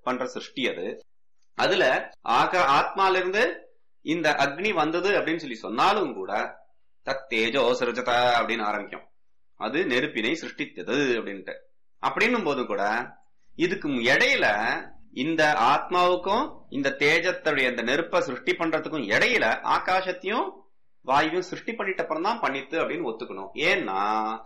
பண்ற சிருஷ்டி அது அதுல ஆகா ஆத்மால இருந்து இந்த அக்னி வந்தது அப்படின்னு சொல்லி சொன்னாலும் கூட தத் தேஜோ சிருஜத அப்படின்னு ஆரம்பிக்கும் அது நெருப்பினை சிருஷ்டித்தது அப்படின்ட்டு அப்படின்னும் போது கூட இதுக்கு இடையில இந்த ஆத்மாவுக்கும் இந்த தேஜத்துடைய இந்த நெருப்பை சிருஷ்டி பண்றதுக்கும் இடையில ஆகாசத்தையும் வாயுவும் சிருஷ்டி பண்ணிட்ட அப்புறம் தான் பண்ணித்து அப்படின்னு ஒத்துக்கணும் ஏன்னா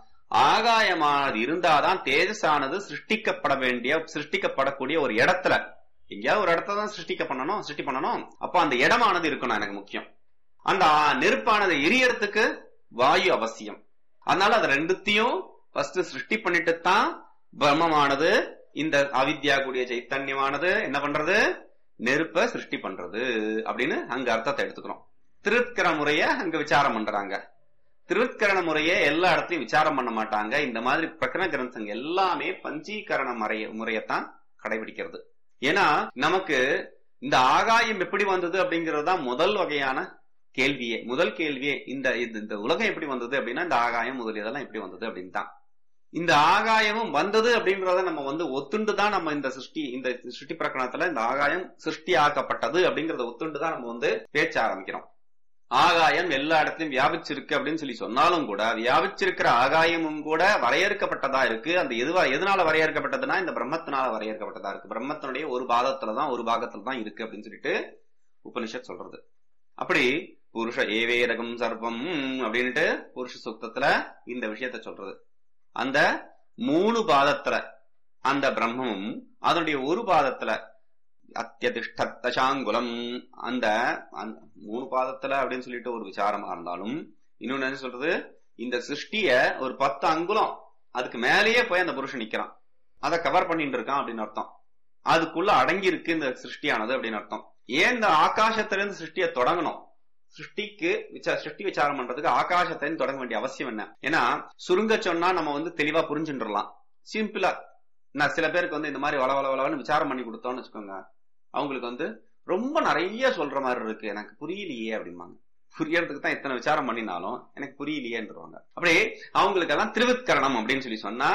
ஆகாயமானது இருந்தாதான் தேஜஸானது சிருஷ்டிக்கப்பட வேண்டிய சிருஷ்டிக்கப்படக்கூடிய ஒரு இடத்துல எங்கேயாவது ஒரு இடத்துல தான் சிருஷ்டிக்க பண்ணணும் சிருஷ்டி பண்ணணும் அப்ப அந்த இடமானது இருக்கணும் எனக்கு முக்கியம் அந்த நெருப்பானது எரியறதுக்கு வாயு அவசியம் அதனால அது ரெண்டுத்தையும் ஃபர்ஸ்ட் சிருஷ்டி பண்ணிட்டு தான் பிரம்மமானது இந்த அவித்யா கூடிய சைத்தன்யமானது என்ன பண்றது நெருப்ப சிருஷ்டி பண்றது அப்படின்னு அங்க அர்த்தத்தை எடுத்துக்கிறோம் திருத்கர முறைய அங்க விசாரம் பண்றாங்க திருத்கரண முறைய எல்லா இடத்துலயும் விசாரம் பண்ண மாட்டாங்க இந்த மாதிரி பிரகரண கிரந்தங்க எல்லாமே பஞ்சீகரண முறைய முறையத்தான் கடைபிடிக்கிறது ஏன்னா நமக்கு இந்த ஆகாயம் எப்படி வந்தது அப்படிங்கிறது தான் முதல் வகையான கேள்வியே முதல் கேள்வியே இந்த இந்த உலகம் எப்படி வந்தது அப்படின்னா இந்த ஆகாயம் முதலியதெல்லாம் எப்படி வந்தது அப்படின்னு தான் இந்த ஆகாயமும் வந்தது அப்படின்றத நம்ம வந்து ஒத்துண்டு தான் நம்ம இந்த சிருஷ்டி இந்த சிருஷ்டி பிரகரணத்துல இந்த ஆகாயம் சிருஷ்டி ஆக்கப்பட்டது அப்படிங்கறத ஒத்துண்டு தான் நம்ம வந்து பேச்ச ஆரம்பிக்கிறோம் ஆகாயம் எல்லா இடத்துலயும் வியாபிச்சிருக்கு அப்படின்னு சொல்லி சொன்னாலும் கூட வியாபிச்சிருக்கிற ஆகாயமும் கூட வரையறுக்கப்பட்டதா இருக்கு அந்த எதுவா எதனால வரையறுக்கப்பட்டதுன்னா இந்த பிரம்மத்தினால வரையறுக்கப்பட்டதா இருக்கு பிரம்மத்தினுடைய ஒரு பாகத்துல தான் ஒரு பாகத்துல தான் இருக்கு அப்படின்னு சொல்லிட்டு உபனிஷத் சொல்றது அப்படி புருஷ ஏவேரகம் சர்வம் அப்படின்ட்டு புருஷ சுத்தத்துல இந்த விஷயத்த சொல்றது அந்த மூணு பாதத்துல அந்த பிரம்மமும் அதனுடைய ஒரு பாதத்துல அத்தியதிஷ்டத்தாங்குலம் அந்த மூணு பாதத்துல அப்படின்னு சொல்லிட்டு ஒரு விசாரமா இருந்தாலும் இன்னொன்னு என்ன சொல்றது இந்த சிருஷ்டிய ஒரு பத்து அங்குலம் அதுக்கு மேலேயே போய் அந்த புருஷன் நிக்கிறான் அதை கவர் பண்ணிட்டு இருக்கான் அப்படின்னு அர்த்தம் அதுக்குள்ள அடங்கி இருக்கு இந்த சிருஷ்டியானது அப்படின்னு அர்த்தம் ஏன் இந்த ஆகாசத்துல இருந்து சிருஷ்டிய தொடங்கணும் சிருஷ்டிக்கு சிருஷ்டி விசாரம் பண்றதுக்கு ஆகாசத்திலிருந்து தொடங்க வேண்டிய அவசியம் என்ன ஏன்னா சுருங்க சொன்னா நம்ம வந்து தெளிவா புரிஞ்சுட்டுலாம் சிம்பிளா நான் சில பேருக்கு வந்து இந்த மாதிரி வள வள வளன்னு விசாரம் பண்ணி கொடுத்தோம்னு வச்சுக்கோங்க அவங்களுக்கு வந்து ரொம்ப நிறைய சொல்ற மாதிரி இருக்கு எனக்கு புரியலையே அப்படிம்பாங்க புரியறதுக்கு தான் எத்தனை விசாரம் பண்ணினாலும் எனக்கு புரியலையேன்றவாங்க அப்படி அவங்களுக்கு எல்லாம் திருவித்கரணம் அப்படின்னு சொல்லி சொன்னா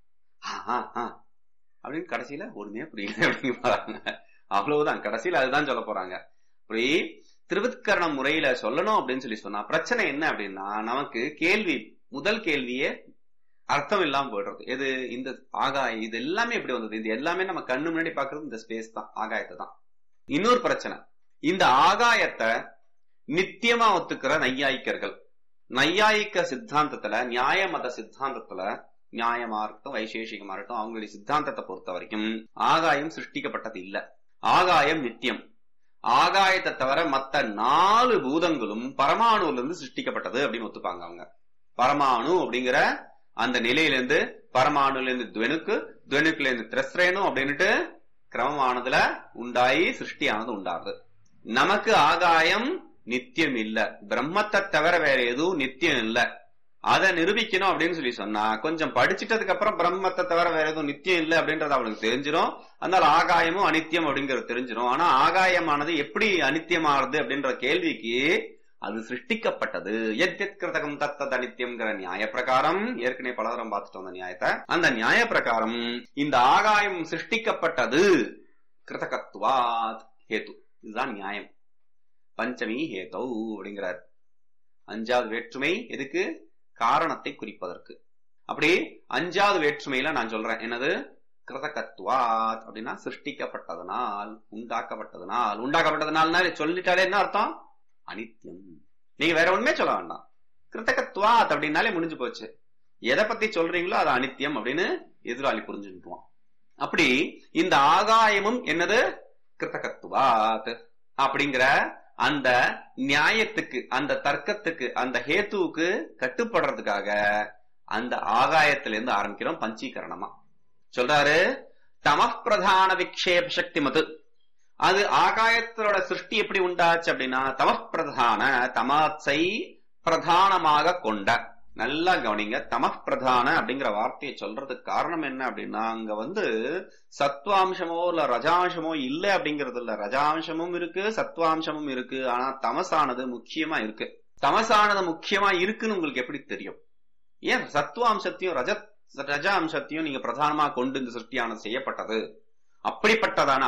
அப்படின்னு கடைசியில ஒண்ணுமே புரியல அப்படின்னு பாருங்க அவ்வளவுதான் கடைசியில அதுதான் சொல்ல போறாங்க அப்படி திருவித்கரண முறையில சொல்லணும் அப்படின்னு சொல்லி சொன்னா பிரச்சனை என்ன அப்படின்னா நமக்கு கேள்வி முதல் கேள்வியே அர்த்தம் இல்லாம போயிடுறது எது இந்த ஆகாயம் இது எல்லாமே எப்படி வந்தது இது எல்லாமே நம்ம கண்ணு முன்னாடி பாக்குறது இந்த ஸ்பேஸ் தான் ஆகாயத்தை தான் இன்னொரு பிரச்சனை இந்த ஆகாயத்தை நித்தியமா ஒத்துக்கிற நையாயிக்கர்கள் நையாயிக்க சித்தாந்தத்துல நியாய மத சித்தாந்தத்துல நியாயமா இருக்கட்டும் வைசேஷிகமா இருக்கட்டும் அவங்களுடைய சித்தாந்தத்தை பொறுத்த வரைக்கும் ஆகாயம் சிருஷ்டிக்கப்பட்டது இல்ல ஆகாயம் நித்தியம் ஆகாயத்தை தவிர மத்த நாலு பூதங்களும் பரமாணுல இருந்து சிருஷ்டிக்கப்பட்டது அப்படின்னு ஒத்துப்பாங்க அவங்க பரமாணு அப்படிங்கிற அந்த நிலையிலிருந்து பரமாணுல இருந்து துவனுக்கு துவனுக்குல இருந்து திரஸ்ரேனு அப்படின்னுட்டு கிரமமானதுல உண்டாயி சிருஷ்டியானது உண்டாகுது நமக்கு ஆகாயம் நித்தியம் இல்ல பிரம்மத்தை தவிர வேற எதுவும் நித்தியம் இல்ல அதை நிரூபிக்கணும் அப்படின்னு சொல்லி சொன்னா கொஞ்சம் படிச்சிட்டதுக்கு அப்புறம் பிரம்மத்தை தவிர வேற எதுவும் நித்தியம் இல்லை அப்படின்றது அவளுக்கு தெரிஞ்சிடும் அதனால ஆகாயமும் அனித்தியம் அப்படிங்கறது தெரிஞ்சிடும் ஆனா ஆகாயமானது எப்படி அனித்தியமானது அப்படின்ற கேள்விக்கு அது சிருஷ்டிக்கப்பட்டது எத்தியத்கிருதகம் தத்தத் அனித்தியம்ங்கிற நியாய பிரகாரம் ஏற்கனவே பலதரம் பார்த்துட்டோம் அந்த நியாயத்தை அந்த நியாய பிரகாரம் இந்த ஆகாயம் சிருஷ்டிக்கப்பட்டது கிருதகத்துவாத் ஹேத்து இதுதான் நியாயம் பஞ்சமி ஹேதௌ அப்படிங்கிறார் அஞ்சாவது வேற்றுமை எதுக்கு காரணத்தை குறிப்பதற்கு அப்படி அஞ்சாவது வேற்றுமையில நான் சொல்றேன் என்னது கிருதகத்துவாத் அப்படின்னா சிருஷ்டிக்கப்பட்டதனால் உண்டாக்கப்பட்டதனால் உண்டாக்கப்பட்டதனால்னாலே சொல்லிட்டாலே என்ன அர்த்தம் அனித்தியம் நீங்க வேற ஒண்ணுமே சொல்ல வேண்டாம் கிருத்தகத்துவாத் அப்படின்னாலே முடிஞ்சு போச்சு எதை பத்தி சொல்றீங்களோ அது அனித்தியம் அப்படின்னு எதிராளி புரிஞ்சுட்டுவான் அப்படி இந்த ஆகாயமும் என்னது கிருத்தகத்துவாத் அப்படிங்கிற அந்த நியாயத்துக்கு அந்த தர்க்கத்துக்கு அந்த ஹேத்துவுக்கு கட்டுப்படுறதுக்காக அந்த ஆகாயத்திலிருந்து ஆரம்பிக்கிறோம் பஞ்சீகரணமா சொல்றாரு தமப்பிரதான விக்ஷேப சக்தி மது அது ஆகாயத்தோட சிருஷ்டி எப்படி உண்டாச்சு அப்படின்னா தமப்பிரதான தமாசை பிரதானமாக கொண்ட நல்லா கவனிங்க தமப்பிரதான அப்படிங்கிற வார்த்தையை சொல்றதுக்கு காரணம் என்ன அப்படின்னா அங்க வந்து சத்வாம்சமோ இல்ல ரஜாம்சமோ இல்ல அப்படிங்கறது இல்ல ரஜாம்சமும் இருக்கு சத்வாம்சமும் இருக்கு ஆனா தமசானது முக்கியமா இருக்கு தமசானது முக்கியமா இருக்குன்னு உங்களுக்கு எப்படி தெரியும் ஏன் சத்வாம்சத்தையும் ரஜ ரஜ அம்சத்தையும் நீங்க பிரதானமா கொண்டு இந்த சிருஷ்டியானது செய்யப்பட்டது அப்படிப்பட்டதான